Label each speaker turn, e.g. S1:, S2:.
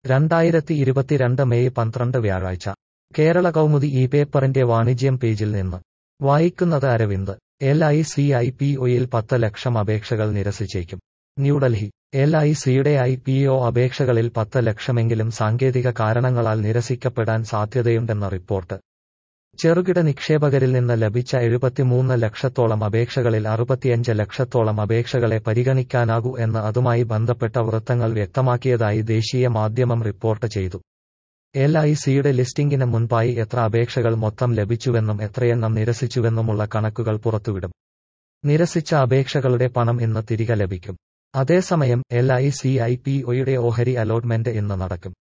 S1: രണ്ടായിരത്തി ഇരുപത്തിരണ്ട് മെയ് പന്ത്രണ്ട് വ്യാഴാഴ്ച കേരള കൗമുദി ഈ പേപ്പറിന്റെ വാണിജ്യം പേജിൽ നിന്ന് വായിക്കുന്നത് Aravind L I C I P ഒയിൽ പത്ത് ലക്ഷം അപേക്ഷകൾ നിരസിച്ചേക്കും ന്യൂഡൽഹി എൽ ഐ സിയുടെ ഐ പി ഒ അപേക്ഷകളിൽ പത്ത് ലക്ഷമെങ്കിലും സാങ്കേതിക കാരണങ്ങളാൽ നിരസിക്കപ്പെടാൻ സാധ്യതയുണ്ടെന്ന റിപ്പോർട്ട് ചെറുകിട നിക്ഷേപകരിൽ നിന്ന് ലഭിച്ച എഴുപത്തിമൂന്ന് ലക്ഷത്തോളം അപേക്ഷകളിൽ അറുപത്തിയഞ്ച് ലക്ഷത്തോളം അപേക്ഷകളെ പരിഗണിക്കാനാകൂ എന്ന് അതുമായി ബന്ധപ്പെട്ട വൃത്തങ്ങൾ വ്യക്തമാക്കിയതായി ദേശീയ മാധ്യമം റിപ്പോർട്ട് ചെയ്തു എൽ ഐ സിയുടെ ലിസ്റ്റിംഗിന് മുൻപായി എത്ര അപേക്ഷകൾ മൊത്തം ലഭിച്ചുവെന്നും എത്രയെണ്ണം നിരസിച്ചുവെന്നുമുള്ള കണക്കുകൾ പുറത്തുവിടും നിരസിച്ച അപേക്ഷകളുടെ പണം ഇന്ന് തിരികെ ലഭിക്കും അതേസമയം L I C I P ഒയുടെ ഓഹരി അലോട്ട്മെന്റ് ഇന്ന് നടക്കും